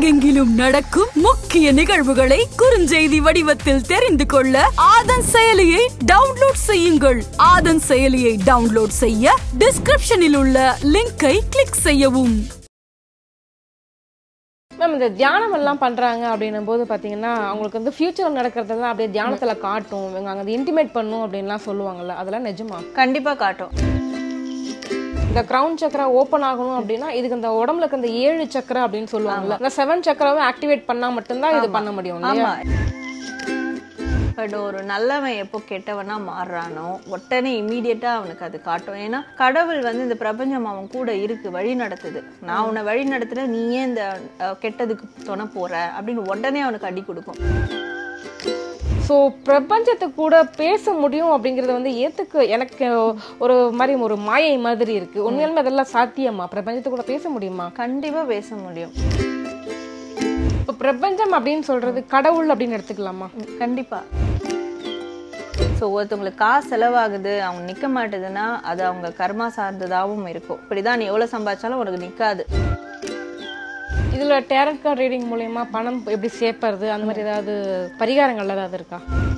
உலகெங்கிலும் நடக்கும் முக்கிய நிகழ்வுகளை குறுஞ்செய்தி வடிவத்தில் தெரிந்து கொள்ள ஆதன் செயலியை டவுன்லோட் செய்யுங்கள் ஆதன் செயலியை டவுன்லோட் செய்ய டிஸ்கிரிப்ஷனில் உள்ள லிங்கை கிளிக் செய்யவும் மேம் இந்த தியானம் எல்லாம் பண்றாங்க அப்படின்னும் போது பாத்தீங்கன்னா அவங்களுக்கு வந்து ஃபியூச்சர் நடக்கிறதெல்லாம் அப்படியே தியானத்துல காட்டும் இவங்க அங்க இன்டிமேட் பண்ணும் அப்படின்லாம் சொல்லுவாங்கல்ல அதெல்லாம் நிஜமா கண்டிப்பா காட்டும் இந்த கிரவுன் சக்கரா ஓப்பன் ஆகணும் அப்படின்னா இதுக்கு இந்த உடம்புல இருக்க இந்த ஏழு சக்கரா அப்படின்னு சொல்லுவாங்கல்ல இந்த செவன் சக்கராவை ஆக்டிவேட் பண்ணா மட்டும்தான் இது பண்ண முடியும் இல்லையா ஆமா பட் ஒரு நல்லவன் எப்போ கெட்டவனா மாறுறானோ உடனே இமீடியட்டா அவனுக்கு அது காட்டும் ஏன்னா கடவுள் வந்து இந்த பிரபஞ்சம் அவன் கூட இருக்கு வழி நடத்துது நான் உன்னை வழி நடத்துற நீ ஏன் இந்த அஹ், கெட்டதுக்கு துணை போற அப்படின்னு உடனே அவனுக்கு அடி கொடுக்கும் ஸோ பிரபஞ்சத்து கூட பேச முடியும் அப்படிங்கறது வந்து ஏத்துக்கு எனக்கு ஒரு மாதிரி ஒரு மாயை மாதிரி இருக்கு உண்மையாலுமே அதெல்லாம் சாத்தியமா பிரபஞ்சத்து கூட பேச முடியுமா கண்டிப்பா பேச முடியும் இப்போ பிரபஞ்சம் அப்படின்னு சொல்றது கடவுள் அப்படின்னு எடுத்துக்கலாமா கண்டிப்பா ஸோ ஒருத்தவங்களுக்கு காசு செலவாகுது அவங்க நிக்க மாட்டுதுன்னா அது அவங்க கர்மா சார்ந்ததாகவும் இருக்கும் இப்படிதான் நீ எவ்வளவு சம்பாதிச்சாலும் உனக்கு நிக்காது இதுல டேரட் கார்டு ரீடிங் மூலயமா பணம் எப்படி சேர்ப்பறது அந்த மாதிரி ஏதாவது பரிகாரங்கள் ஏதாவது இருக்கா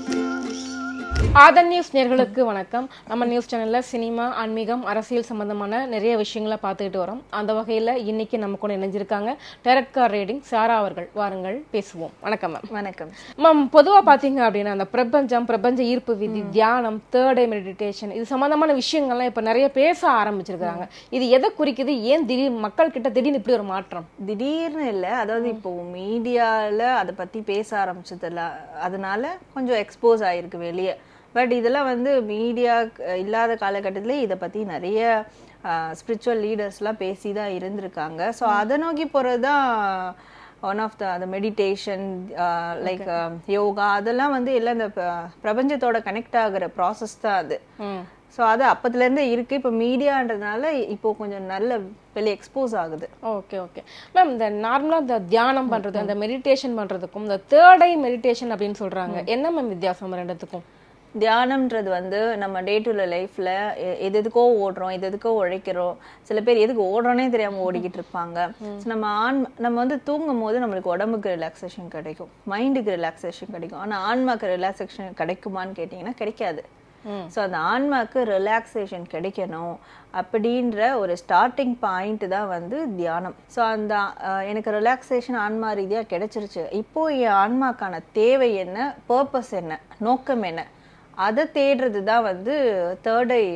ஆதன் நியூஸ் நேர்களுக்கு வணக்கம் நம்ம நியூஸ் சேனல்ல சினிமா ஆன்மீகம் அரசியல் சம்பந்தமான நிறைய விஷயங்களை பார்த்துக்கிட்டு வரோம் அந்த வகையில இன்னைக்கு நம்ம கூட இணைஞ்சிருக்காங்க டேரட் கார்டு ரீடிங் சாரா அவர்கள் வாருங்கள் பேசுவோம் வணக்கம் மேம் வணக்கம் மேம் பொதுவா பாத்தீங்க அப்படின்னா அந்த பிரபஞ்சம் பிரபஞ்ச ஈர்ப்பு விதி தியானம் தேர்ட் ஐ மெடிடேஷன் இது சம்பந்தமான விஷயங்கள்லாம் இப்ப நிறைய பேச ஆரம்பிச்சிருக்காங்க இது எதை குறிக்குது ஏன் திடீர் மக்கள் கிட்ட திடீர்னு இப்படி ஒரு மாற்றம் திடீர்னு இல்லை அதாவது இப்போ மீடியால அதை பத்தி பேச ஆரம்பிச்சதுல அதனால கொஞ்சம் எக்ஸ்போஸ் ஆயிருக்கு வெளியே பட் இதெல்லாம் வந்து மீடியா இல்லாத காலகட்டத்திலே இதை பத்தி நிறைய ஸ்பிரிச்சுவல் லீடர்ஸ்லாம் பேசி தான் இருந்திருக்காங்க ஸோ அதை நோக்கி போகிறது தான் ஒன் ஆஃப் த அந்த மெடிடேஷன் லைக் யோகா அதெல்லாம் வந்து எல்லாம் இந்த ப- பிரபஞ்சத்தோட கனெக்ட் ஆகுற ப்ராசஸ் தான் அது ஸோ அது அப்பத்துலேருந்தே இருக்கு இப்போ மீடியான்றதுனால இப்போ கொஞ்சம் நல்ல வெளியே எக்ஸ்போஸ் ஆகுது ஓகே ஓகே மேம் இந்த நார்மலா இந்த தியானம் பண்றது அந்த மெடிடேஷன் பண்றதுக்கும் இந்த தேர்ட் ஐ மெடிடேஷன் அப்படின்னு சொல்றாங்க என்ன மேம் வித்தியாசம் ரெண்டுத்துக்கும் தியானம்ன்றது வந்து நம்ம டே டு டே லைஃப்ல எது எதுக்கோ ஓடுறோம் எது எதுக்கோ உழைக்கிறோம் சில பேர் எதுக்கு ஓடுறோனே தெரியாம ஓடிக்கிட்டு இருப்பாங்க So நம்ம ஆண் நம்ம வந்து தூங்கும் போது நம்மளுக்கு உடம்புக்கு ரிலாக்ஸேஷன் கிடைக்கும் மைண்டுக்கு ரிலாக்ஸேஷன் கிடைக்கும் ஆனா ஆன்மாக்கு ரிலாக்ஸேஷன் கிடைக்குமான்னு கேட்டிங்கன்னா கிடைக்காது ஸோ அந்த ஆன்மாக்கு ரிலாக்ஸேஷன் கிடைக்கணும் அப்படின்ற ஒரு ஸ்டார்டிங் பாயிண்ட் தான் வந்து தியானம் ஸோ அந்த அஹ், எனக்கு ரிலாக்ஸேஷன் ஆன்மா ரீதியாக கிடைச்சிருச்சு இப்போ என் ஆன்மாக்கான தேவை என்ன பர்பஸ் என்ன நோக்கம் என்ன அதை தேடுறது தான் வந்து third eye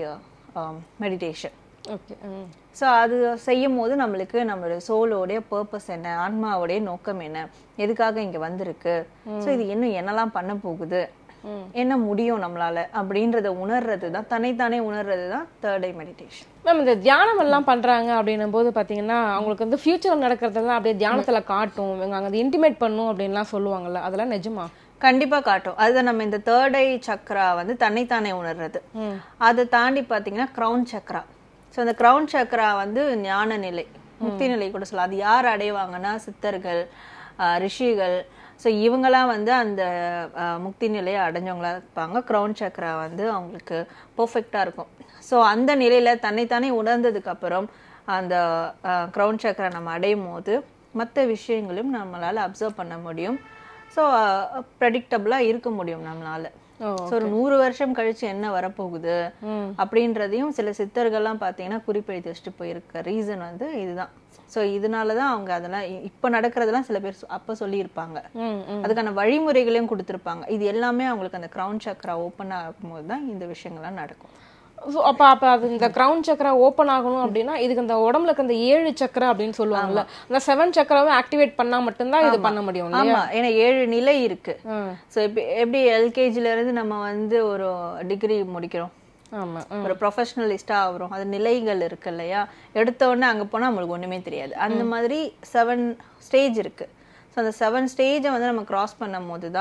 meditation okay so அது செய்யும் போது நம்மளுக்கு நம்மளுடைய சோலோடைய பர்பஸ் என்ன ஆன்மாவுடைய நோக்கம் என்ன எதுக்காக இங்க வந்திருக்கு ஸோ இது இன்னும் என்னெல்லாம் பண்ண போகுது என்ன முடியும் நம்மளால அப்படின்றத உணர்றது தான் தன்னைத்தானே உணர்றது தான் தேர்ட் ஐ மெடிடேஷன் மேம் இந்த தியானம் எல்லாம் பண்றாங்க அப்படின்னும் போது பாத்தீங்கன்னா அவங்களுக்கு வந்து ஃபியூச்சர் நடக்கிறதெல்லாம் அப்படியே தியானத்துல காட்டும் இவங்க அங்க இன்டிமேட் பண்ணும் அப்படின்லாம் சொல்லுவாங்கல்ல அதெல்லாம் நிஜமா கண்டிப்பா காட்டும் அதுதான் நம்ம இந்த தேர்ட் ஐ சக்ரா வந்து தன்னைத்தானே உணர்றது அதை தாண்டி பாத்தீங்கன்னா கிரவுன் சக்ரா ஸோ அந்த கிரவுன் சக்ரா வந்து ஞான நிலை முக்தி நிலை கூட சொல்லலாம் அது யார் அடைவாங்கன்னா சித்தர்கள் ஆஹ் ரிஷிகள் ஸோ இவங்கெல்லாம் வந்து அந்த ஆஹ் முக்தி நிலையை அடைஞ்சவங்களா இருப்பாங்க கிரவுன் சக்ரா வந்து அவங்களுக்கு பர்ஃபெக்டாக இருக்கும் ஸோ அந்த நிலையில தன்னைத்தானே உணர்ந்ததுக்கு அப்புறம் அந்த கிரவுன் சக்ரா நம்ம அடையும் போது மற்ற விஷயங்களையும் நம்மளால அப்சர்வ் பண்ண முடியும் ஸோ ப்ரெடிக்டபிளாக இருக்க முடியும் நம்மளால ஓ, ஸோ ஒரு நூறு வருஷம் கழிச்சு என்ன வரப்போகுது அப்படின்றதையும் சில சித்தர்கள்லாம் பார்த்தீங்கன்னா குறிப்பெழுதி வச்சுட்டு போயிருக்க ரீசன் வந்து இதுதான் ஸோ இதனால தான் அவங்க அதெல்லாம் இ- இப்போ நடக்கிறதெல்லாம் சில பேர் சொ- அப்போ சொல்லியிருப்பாங்க ம் ம் அதுக்கான வழிமுறைகளையும் கொடுத்துருப்பாங்க இது எல்லாமே அவங்களுக்கு அந்த கிரவுன் சக்கரா ஓப்பன் ஆகும்போது தான் இந்த விஷயங்கள்லாம் நடக்கும் So, அப்ப அப்ப அது இந்த கிரவுன் சக்கரா ஓபன் ஆகணும் அப்படின்னா இதுக்கு இந்த உடம்புல இருக்க இந்த ஏழு சக்கரா அப்படின்னு சொல்லுவாங்கல்ல அந்த செவன் சக்கராவை ஆக்டிவேட் பண்ணா மட்டும்தான் இது பண்ண முடியும் இல்லையா ஆமா ஏன்னா ஏழு நிலை இருக்கு ம். ஸோ இப்போ எப்படி எல்கேஜில இருந்து நம்ம வந்து ஒரு டிகிரி முடிக்கிறோம் ஆமா ஒரு ப்ரொஃபஷனலிஸ்டா ஆகுறோம் அது நிலைகள் இருக்கு இல்லையா எடுத்த உடனே அங்க போனா நம்மளுக்கு ஒண்ணுமே தெரியாது அந்த மாதிரி செவன் ஸ்டேஜ் இருக்கு ஸோ அந்த செவன் ஸ்டேஜை வந்து நம்ம கிராஸ் பண்ணும் போது தான்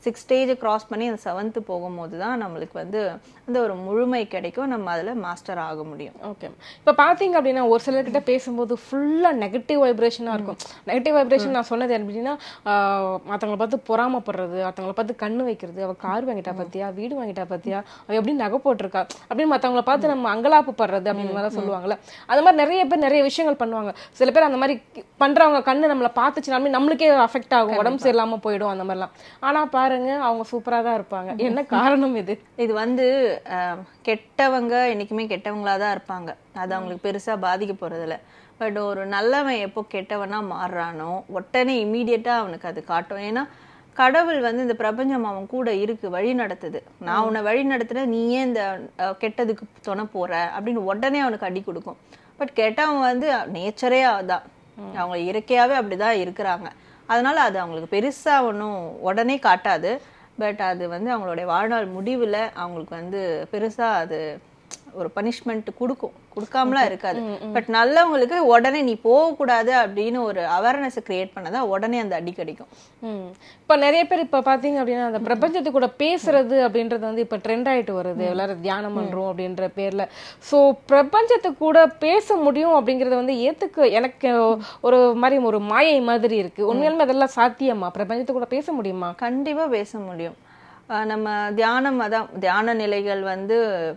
சிக்ஸ் ஸ்டேஜை கிராஸ் பண்ணி அந்த செவன்த்து போகும்போது தான் நம்மளுக்கு வந்து அந்த ஒரு முழுமை கிடைக்கும் நம்ம அதில் மாஸ்டர் ஆக முடியும் ஓகே இப்போ பார்த்தீங்க அப்படின்னா ஒரு சிலர்கிட்ட பேசும்போது ஃபுல்லாக நெகட்டிவ் வைப்ரேஷனாக இருக்கும் நெகட்டிவ் வைப்ரேஷன் நான் சொன்னது எப்படின்னா ஆஹ், மத்தவங்கள பார்த்து பொறாமப்படுறது மற்றவங்கள பார்த்து கண்ணு வைக்கிறது அவ கார் வாங்கிட்டா பார்த்தியா வீடு வாங்கிட்டா பார்த்தியா அவ எப்படி நகை போட்டிருக்கா அப்படின்னு மற்றவங்கள பார்த்து நம்ம அங்கலாப்பு படுறது அப்படின்னு மாதிரி சொல்லுவாங்கல்ல அது மாதிரி நிறைய பேர் நிறைய விஷயங்கள் பண்ணுவாங்க சில பேர் அந்த மாதிரி பண்றவங்க கண்ணு நம்மளை பார்த்துச்சுனாலுமே நம்மளுக்கே அஃபெக்ட் ஆகும் உடம்பு சரியில்லாம போயிடும் அந்த மாதிரிலாம் ஆனா பாருங்க அவங்க சூப்பரா தான் இருப்பாங்க என்ன காரணம் இது இது வந்து அஹ், கெட்டவங்க என்னைக்குமே கெட்டவங்களா தான் இருப்பாங்க அது அவங்களுக்கு பெருசா பாதிக்க போறதில்ல பட் ஒரு நல்லவன் எப்போ கெட்டவனா மாறுறானோ உடனே இமீடியட்டா அவனுக்கு அது காட்டும் ஏன்னா கடவுள் வந்து இந்த பிரபஞ்சம் அவன் கூட இருக்கு வழி நடத்துது நான் உன்னை வழி நடத்துன நீ ஏன் இந்த அஹ், கெட்டதுக்கு துணை போற அப்படின்னு உடனே அவனுக்கு அடி கொடுக்கும் பட் கெட்டவன் வந்து நேச்சரே அதான் அவங்க இயற்கையாவே அப்படிதான் இருக்கிறாங்க அதனால அது அவங்களுக்கு பெருசா ஒன்றும் உடனே காட்டாது பட் அது வந்து அவங்களுடைய வாழ்நாள் முடிவுல அவங்களுக்கு வந்து பெருசா அது ஒரு பனிஷ்மெண்ட் கொடுக்கும் கொடுக்காமலாம் இருக்காது பட் நல்லவங்களுக்கு உடனே நீ போகக்கூடாது அப்படின்னு ஒரு அவேர்னஸ் கிரியேட் பண்ணதான் உடனே அந்த அடி கிடைக்கும் ம். இப்ப நிறைய பேர் இப்ப பாத்தீங்க அப்படின்னா அந்த பிரபஞ்சத்து கூட பேசுறது அப்படின்றது வந்து இப்ப ட்ரெண்ட் ஆயிட்டு வருது எல்லாரும் தியானம் பண்றோம் அப்படின்ற பேர்ல சோ பிரபஞ்சத்து கூட பேச முடியும் அப்படிங்கறது வந்து ஏத்துக்க எனக்கு ஒரு மாதிரி ஒரு மாயை மாதிரி இருக்கு உண்மையாலுமே அதெல்லாம் சாத்தியமா பிரபஞ்சத்து கூட பேச முடியுமா கண்டிப்பா பேச முடியும் அஹ் நம்ம தியானம் அதான் தியான நிலைகள் வந்து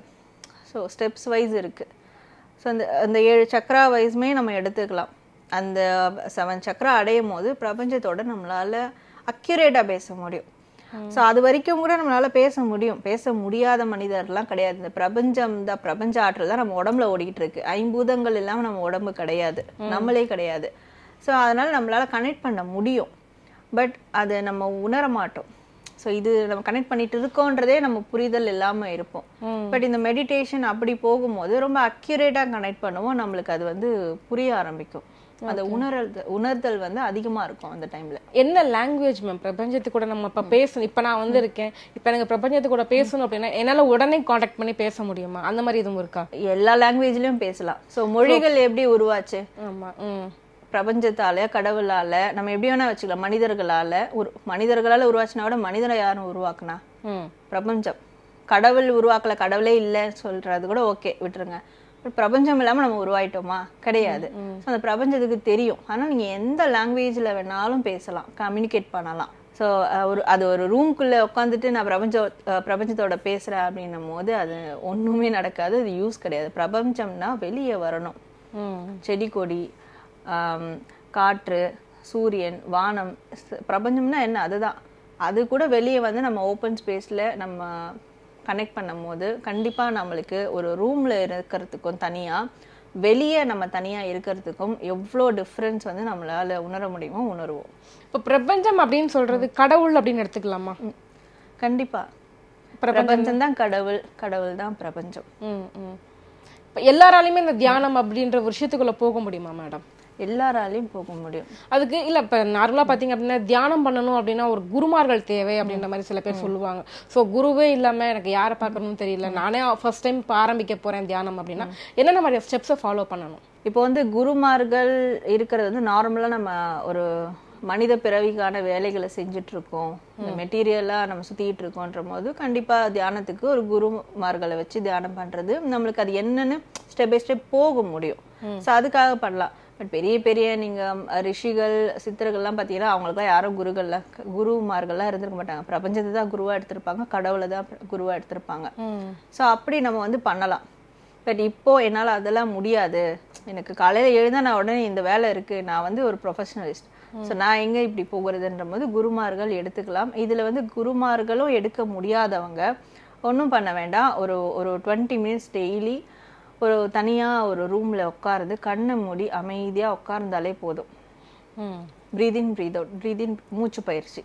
ஸோ ஸ்டெப்ஸ் வைஸ் இருக்கு ஸோ அந்த அந்த ஏழு சக்ரா வைஸ்மே நம்ம எடுத்துக்கலாம் அந்த செவன் சக்ரா அடையும் போது பிரபஞ்சத்தோட நம்மளால அக்யூரேட்டாக பேச முடியும் ஸோ அது வரைக்கும் கூட நம்மளால பேச முடியும் பேச முடியாத மனிதர்லாம் கிடையாது இந்த பிரபஞ்சம் தான் பிரபஞ்ச ஆற்றல் தான் நம்ம உடம்புல ஓடிக்கிட்டு இருக்கு ஐம்பூதங்கள் இல்லாமல் நம்ம உடம்பு கிடையாது நம்மளே கிடையாது ஸோ அதனால நம்மளால கனெக்ட் பண்ண முடியும் பட் அதை நம்ம உணர மாட்டோம் ஸோ இது நம்ம கனெக்ட் பண்ணிட்டு இருக்கோன்றதே நம்ம புரிதல் இல்லாம இருப்போம் பட் இந்த மெடிடேஷன் அப்படி போகும்போது ரொம்ப அக்யூரேட்டா கனெக்ட் பண்ணுவோம் நம்மளுக்கு அது வந்து புரிய ஆரம்பிக்கும் அந்த உணரல் உணர்தல் வந்து அதிகமா இருக்கும் அந்த டைம்ல என்ன லாங்குவேஜ் மேம் பிரபஞ்சத்து கூட நம்ம இப்ப பேசணும் இப்ப நான் வந்து இருக்கேன் இப்ப எனக்கு பிரபஞ்சத்து கூட பேசணும் அப்படின்னா என்னால உடனே காண்டாக்ட் பண்ணி பேச முடியுமா அந்த மாதிரி எதுவும் இருக்கா எல்லா லாங்குவேஜ்லயும் பேசலாம் ஸோ மொழிகள் எப்படி உருவாச்சு ஆமா ம் பிரபஞ்சத்தால கடவுளால நம்ம எப்படி வேணா வச்சுக்கலாம் மனிதர்களால ஒரு மனிதர்களால உருவாச்சுனா விட மனிதரை யாரும் உருவாக்குனா ம் பிரபஞ்சம் கடவுள் உருவாக்கல கடவுளே இல்லைன்னு சொல்றது கூட ஓகே விட்டுருங்க But பிரபஞ்சம் இல்லாம நம்ம உருவாயிட்டோமா கிடையாது So, அந்த பிரபஞ்சத்துக்கு தெரியும் ஆனா நீங்க எந்த லாங்குவேஜ்ல வேணாலும் பேசலாம் கம்யூனிகேட் பண்ணலாம் ஸோ ஒரு அது ஒரு ரூம்குள்ள உட்காந்துட்டு நான் பிரபஞ்ச அஹ், பிரபஞ்சத்தோட பேசுறேன் அப்படின்னும் போது அது ஒண்ணுமே நடக்காது அது யூஸ் கிடையாது பிரபஞ்சம்னா வெளியே வரணும் ம் செடி கொடி ஆம், காற்று சூரியன் வானம் ஸ்- பிரபஞ்சம்னா என்ன அதுதான் அது கூட வெளியே வந்து நம்ம ஓப்பன் ஸ்பேஸ்ல நம்ம கனெக்ட் பண்ணும்போது கண்டிப்பா நம்மளுக்கு ஒரு ரூம்ல இருக்கிறதுக்கும் தனியா வெளியே நம்ம தனியா இருக்கிறதுக்கும் எவ்வளோ டிஃப்ரென்ஸ் வந்து நம்மளால உணர முடியுமோ உணருவோம் இப்ப பிரபஞ்சம் அப்படின்னு சொல்றது கடவுள் அப்படின்னு எடுத்துக்கலாமா கண்டிப்பா பிரபஞ்சம் தான் கடவுள் கடவுள் தான் பிரபஞ்சம் ம் ம் இப்ப எல்லாராலையுமே இந்த தியானம் அப்படின்ற ஒரு விஷயத்துக்குள்ள போக முடியுமா மேடம் எல்லாராலையும் போக முடியும் அதுக்கு இல்ல இப்ப நார்மலா பாத்தீங்க அப்படின்னா தியானம் பண்ணணும் அப்படின்னா ஒரு குருமார்கள் தேவை அப்படின்ற மாதிரி சில பேர் சொல்லுவாங்க சோ குருவே இல்லாம எனக்கு யாரை பார்க்கணும்னு தெரியல நானே ஃபர்ஸ்ட் டைம் இப்ப ஆரம்பிக்க போறேன் தியானம் அப்படின்னா என்னென்ன மாதிரி ஸ்டெப்ஸை ஃபாலோ பண்ணணும் இப்போ வந்து குருமார்கள் இருக்கிறது வந்து நார்மலா நம்ம ஒரு மனித பிறவிக்கான வேலைகளை செஞ்சுட்டு இருக்கோம் இந்த மெட்டீரியலா நம்ம சுத்திட்டு இருக்கோன்ற போது கண்டிப்பா தியானத்துக்கு ஒரு குருமார்களை வச்சு தியானம் பண்றது நம்மளுக்கு அது என்னன்னு ஸ்டெப் பை ஸ்டெப் போக முடியும் ஸோ அதுக்காக பண்ணலாம் பட் பெரிய பெரிய நீங்க அஹ், ரிஷிகள் சித்தர்கள்லாம் பார்த்தீங்கன்னா அவங்களுக்குலாம் யாரும் குருகள்ல குருமார்கள்லாம் இருந்திருக்க மாட்டாங்க பிரபஞ்சத்தை தான் குருவா எடுத்திருப்பாங்க கடவுளை தான் குருவா எடுத்திருப்பாங்க ஸோ அப்படி நம்ம வந்து பண்ணலாம் பட் இப்போ என்னால் அதெல்லாம் முடியாது எனக்கு காலையில் எழுந்தா நான் உடனே இந்த வேலை இருக்கு நான் வந்து ஒரு ப்ரொஃபஷனலிஸ்ட் ஸோ நான் எங்க இப்படி போகிறதுன்ற போது குருமார்கள் எடுத்துக்கலாம் இதுல வந்து குருமார்களும் எடுக்க முடியாதவங்க ஒன்றும் பண்ண வேண்டாம் ஒரு ஒரு டுவெண்ட்டி மினிட்ஸ் டெய்லி ஒரு தனியா ஒரு ரூம்ல உட்கார்ந்து கண்ணை மூடி அமைதியா உட்கார்ந்தாலே போதும் hmm breath in breath out breath in மூச்சு பயிற்சி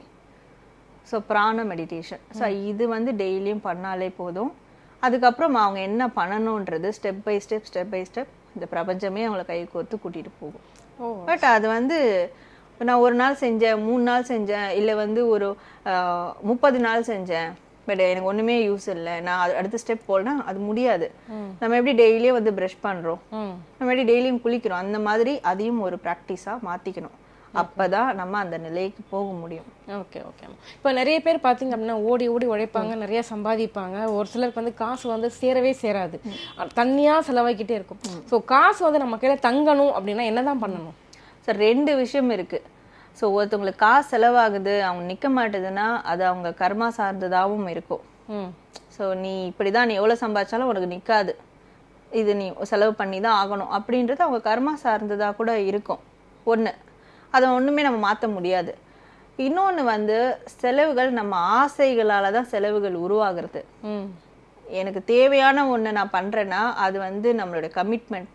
ஸோ பிராண மெடிடேஷன் ஸோ இது வந்து டெய்லியும் பண்ணாலே போதும் அதுக்கப்புறம் அவங்க என்ன பண்ணணுன்றது step by step step by step இந்த பிரபஞ்சமே அவங்கள கை கோர்த்து கூட்டிட்டு போகும் ஓ பட் அது வந்து நான் ஒரு நாள் செஞ்சேன் மூணு நாள் செஞ்சேன் இல்லை வந்து ஒரு ஆஹ், முப்பது நாள் செஞ்சேன் பட் எனக்கு ஒண்ணுமே யூஸ் இல்லை நான் அது- அடுத்த ஸ்டெப் போலனா அது முடியாது நம்ம எப்படி டெய்லியும் வந்து ப்ரஷ் பண்றோம் ம் நம்ம எப்படி டெய்லியும் குளிக்கிறோம் அந்த மாதிரி அதையும் ஒரு ப்ராக்டிஸாக மாற்றிக்கணும் அப்பதான் நம்ம அந்த நிலைக்கு போக முடியும் ஓகே ஓகே இப்போ நிறைய பேர் பார்த்தீங்க அப்படின்னா ஓடி ஓடி உழைப்பாங்க நிறைய சம்பாதிப்பாங்க ஒரு சிலருக்கு வந்து காசு வந்து சேரவே சேராது தண்ணியா செலவாக்கிட்டே இருக்கும் ஸோ காசு வந்து நம்ம கையில தங்கணும் அப்படின்னா என்னதான் பண்ணணும் ஸோ ரெண்டு விஷயம் இருக்கு ஸோ ஒருத்தவங்களுக்கு காசு செலவாகுது அவங்க நிக்க மாட்டுதுன்னா அது அவங்க கர்மா சார்ந்ததாகவும் இருக்கும் ம் ஸோ நீ இப்படிதான் நீ எவ்வளவு சம்பாதிச்சாலும் உனக்கு நிக்காது இது நீ செலவு பண்ணி தான் ஆகணும் அப்படின்றது அவங்க கர்மா சார்ந்ததா கூட இருக்கும் ஒண்ணு அதை ஒண்ணுமே நம்ம மாத்த முடியாது இன்னொன்னு வந்து செலவுகள் நம்ம ஆசைகளால தான் செலவுகள் உருவாகிறது ம் எனக்கு தேவையான ஒண்ணு நான் பண்றேன்னா அது வந்து நம்மளுடைய கமிட்மெண்ட்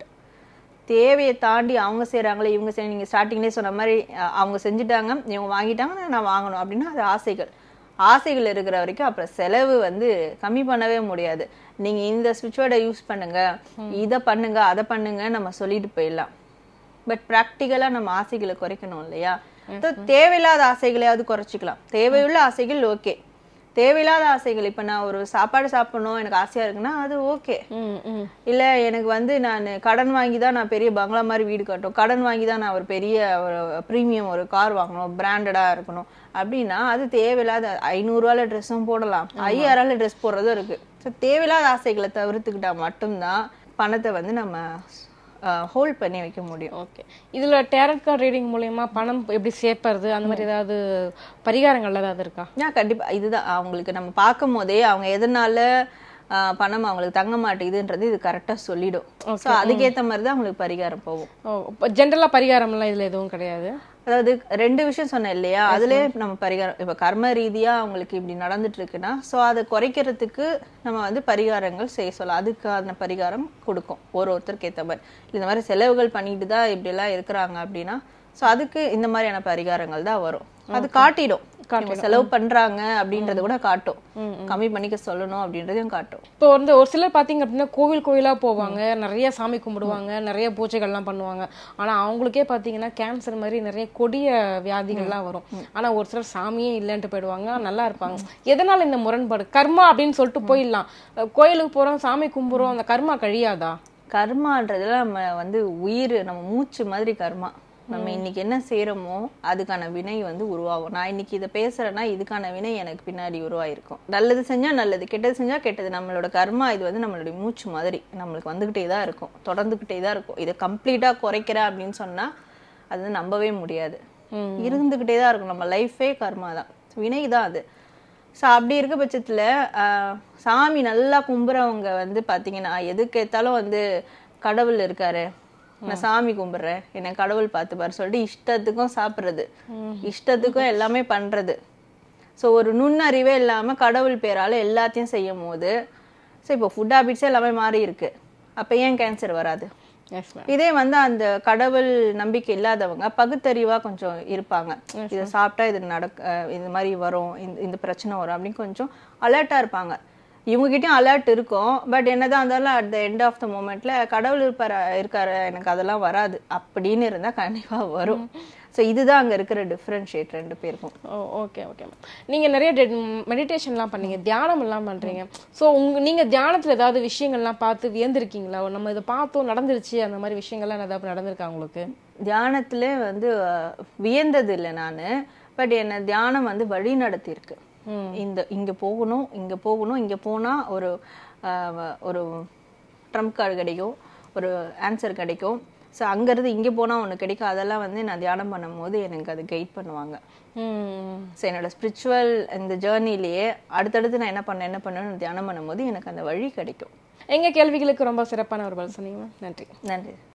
தேவையை தாண்டி அவங்க செய்றாங்களே இவங்க செய்ய நீங்க ஸ்டார்டிங்லேயே சொன்ன மாதிரி அஹ், அவங்க செஞ்சுட்டாங்க இவங்க வாங்கிட்டாங்க நான் வாங்கணும் அப்படின்னா அது ஆசைகள் ஆசைகள் இருக்கிற வரைக்கும் அப்புறம் செலவு வந்து கம்மி பண்ணவே முடியாது நீங்க இந்த ஸ்விட்ச் வேர்டை யூஸ் பண்ணுங்க இதை பண்ணுங்க அதை பண்ணுங்க நம்ம சொல்லிட்டு போயிடலாம் பட் ப்ராக்டிக்கலா நம்ம ஆசைகளை குறைக்கணும் இல்லையா So, தேவையில்லாத ஆசைகளையாவது குறைச்சிக்கலாம் தேவையுள்ள ஆசைகள் ஓகே தேவையில்லாத ஆசைகள் இப்ப நான் ஒரு சாப்பாடு சாப்பிடணும் எனக்கு ஆசையா இருக்குன்னா அது ஓகே ம் ம் இல்ல எனக்கு வந்து நான் கடன் வாங்கி தான் நான் பெரிய பங்களா மாதிரி வீடு கட்டணும் கடன் வாங்கி தான் நான் ஒரு பெரிய ஒரு ப்ரீமியம் ஒரு கார் வாங்கணும் பிராண்டடா இருக்கணும் அப்படின்னா அது தேவையில்லாத ஐநூறுரூவால ட்ரெஸ்ஸும் போடலாம் ஐயாயிரம் ட்ரெஸ் போடுறதும் இருக்கு ஸோ தேவையில்லாத ஆசைகளை தவிர்த்துக்கிட்டா மட்டும்தான் பணத்தை வந்து நம்ம ஹோல்ட் பண்ணி வைக்க முடியும் ஓகே இதுல டேரட் கார்டு ரீடிங் மூலியமா பணம் எப்படி சேர்ப்பறது அந்த மாதிரி ஏதாவது பரிகாரங்கள் ஏதாவது இருக்கா ஏன் கண்டிப்பா இதுதான் அவங்களுக்கு நம்ம பார்க்கும் போதே அவங்க எதனால ஆஹ், பணம் அவங்களுக்கு தங்க மாட்டேங்குதுன்றது இது கரெக்டா சொல்லிடும் ஸோ அதுக்கேத்த மாதிரி தான் அவங்களுக்கு பரிகாரம் போகும் ஓ ஜென்ரலா பரிகாரம்லாம் இதுல எதுவும் கிடையாது அதாவது ரெண்டு விஷயம் சொன்னேன் இல்லையா அதுலயே நம்ம பரிகாரம் இப்ப கர்ம ரீதியா அவங்களுக்கு இப்படி நடந்துட்டு இருக்குன்னா சோ அதை குறைக்கிறதுக்கு நம்ம வந்து பரிகாரங்கள் செய்ய சொல்லலாம் அதுக்கான பரிகாரம் கொடுக்கும் ஒரு ஒருத்தருக்கு ஏத்த மாதிரி இந்த மாதிரி செலவுகள் பண்ணிட்டு தான் இப்படி எல்லாம் இருக்கிறாங்க அப்படின்னா சோ அதுக்கு இந்த மாதிரியான பரிகாரங்கள் தான் வரும் அது காட்டிடும் இவங்க செலவு பண்றாங்க அப்படின்றத கூட காட்டும் கம்மி பண்ணிக்க சொல்லணும் அப்படின்றதையும் காட்டும் இப்போ வந்து ஒரு சிலர் பாத்தீங்க அப்படின்னா கோவில் கோயிலா போவாங்க நிறைய சாமி கும்பிடுவாங்க நிறைய பூஜைகள்லாம் பண்ணுவாங்க ஆனா அவங்களுக்கே பாத்தீங்கன்னா கேன்சர் மாதிரி நிறைய கொடிய வியாதிகள்லாம் வரும் ஆனா ஒரு சிலர் சாமியே இல்லைன்ட்டு போயிடுவாங்க நல்லா இருப்பாங்க எதனால இந்த முரண்பாடு கர்மா அப்படின்னு சொல்லிட்டு போயிடலாம் அஹ் கோயிலுக்கு போறோம் சாமி கும்பிடுறோம் அந்த கர்மா கழியாதா கர்மான்றதுல நம்ம வந்து உயிர் நம்ம மூச்சு மாதிரி கர்மா நம்ம இன்னைக்கு என்ன செய்யறோமோ அதுக்கான வினை வந்து உருவாகும் நான் இன்னைக்கு இதை பேசுறேன்னா இதுக்கான வினை எனக்கு பின்னாடி உருவாயிருக்கும் நல்லது செஞ்சா நல்லது கெட்டது செஞ்சா கெட்டது நம்மளோட கர்மா இது வந்து நம்மளுடைய மூச்சு மாதிரி நம்மளுக்கு வந்துகிட்டே தான் இருக்கும் தொடர்ந்துகிட்டே தான் இருக்கும் இதை கம்ப்ளீட்டா குறைக்கிறேன் அப்படின்னு சொன்னா அது வந்து நம்பவே முடியாது இருந்துகிட்டே தான் இருக்கும் நம்ம லைஃபே கர்மா தான் வினை தான் அது ஸோ அப்படி இருக்க பட்சத்துல ஆஹ், சாமி நல்லா கும்புறவங்க வந்து பாத்தீங்கன்னா எதுக்கு ஏத்தாலும் வந்து கடவுள் இருக்காரு நான் சாமி கும்பிடுறேன் என்னை கடவுள் பார்த்துப்பாரு சொல்லிட்டு இஷ்டத்துக்கும் சாப்பிடுறது இஷ்டத்துக்கும் எல்லாமே பண்றது ஸோ ஒரு நுண்ணறிவே இல்லாம கடவுள் பேரால எல்லாத்தையும் செய்யும் போது ஸோ இப்போ ஃபுட் ஹாபிட்ஸே எல்லாமே மாறி இருக்கு அப்ப ஏன் கேன்சர் வராது எஸ் மேம் இதே வந்து அந்த கடவுள் நம்பிக்கை இல்லாதவங்க பகுத்தறிவா கொஞ்சம் இருப்பாங்க இதை சாப்பிட்டா இது நடக்க அஹ் இது மாதிரி வரும் இந்த இந்த பிரச்சனை வரும் அப்படின்னு கொஞ்சம் அலர்ட்டா இருப்பாங்க இவங்க கிட்டயும் அலர்ட் இருக்கும் பட் என்னதான் இருந்தாலும் at the end of the மூமெண்ட்ல கடவுள் இருப்பாரு இருக்காரு எனக்கு அதெல்லாம் வராது அப்படின்னு இருந்தா கண்டிப்பா வரும் ஸோ இதுதான் அங்க இருக்கிற டிஃபரன்ஷியேட் ரெண்டு பேருக்கும் ஓ ஓகே ஓகே மேம் நீங்க நிறைய மெடிடேஷன்லாம் பண்ணீங்க தியானம் எல்லாம் பண்றீங்க ஸோ உங்க நீங்க தியானத்துல ஏதாவது விஷயங்கள்லாம் பார்த்து வியந்திருக்கீங்களா நம்ம இதை பார்த்தோம் நடந்துருச்சு அந்த மாதிரி விஷயங்கள்லாம் ஏதாவது நடந்திருக்கா உங்களுக்கு தியானத்திலே வந்து அஹ், வியந்தது இல்லை நானு பட் என்ன தியானம் வந்து வழி நடத்தியிருக்கு இந்த இங்க போகணும் இங்க போகணும் இங்க போனா ஒரு அஹ், ஒரு ட்ரம்ப் கார்டு கிடைக்கும் ஒரு ஆன்சர் கிடைக்கும் ஸோ அங்கேருந்து இங்கே போனால் ஒன்று கிடைக்கும் அதெல்லாம் வந்து நான் தியானம் பண்ணும்போது எனக்கு அது கைட் பண்ணுவாங்க ம் ஸோ என்னோட ஸ்பிரிச்சுவல் இந்த ஜேர்னிலேயே அடுத்தடுத்து நான் என்ன பண்ணேன் என்ன பண்ணேன்னு தியானம் பண்ணும்போது எனக்கு அந்த வழி கிடைக்கும் எங்க கேள்விகளுக்கு ரொம்ப சிறப்பான ஒரு பதில் சொன்னீங்க மேம் நன்றி நன்றி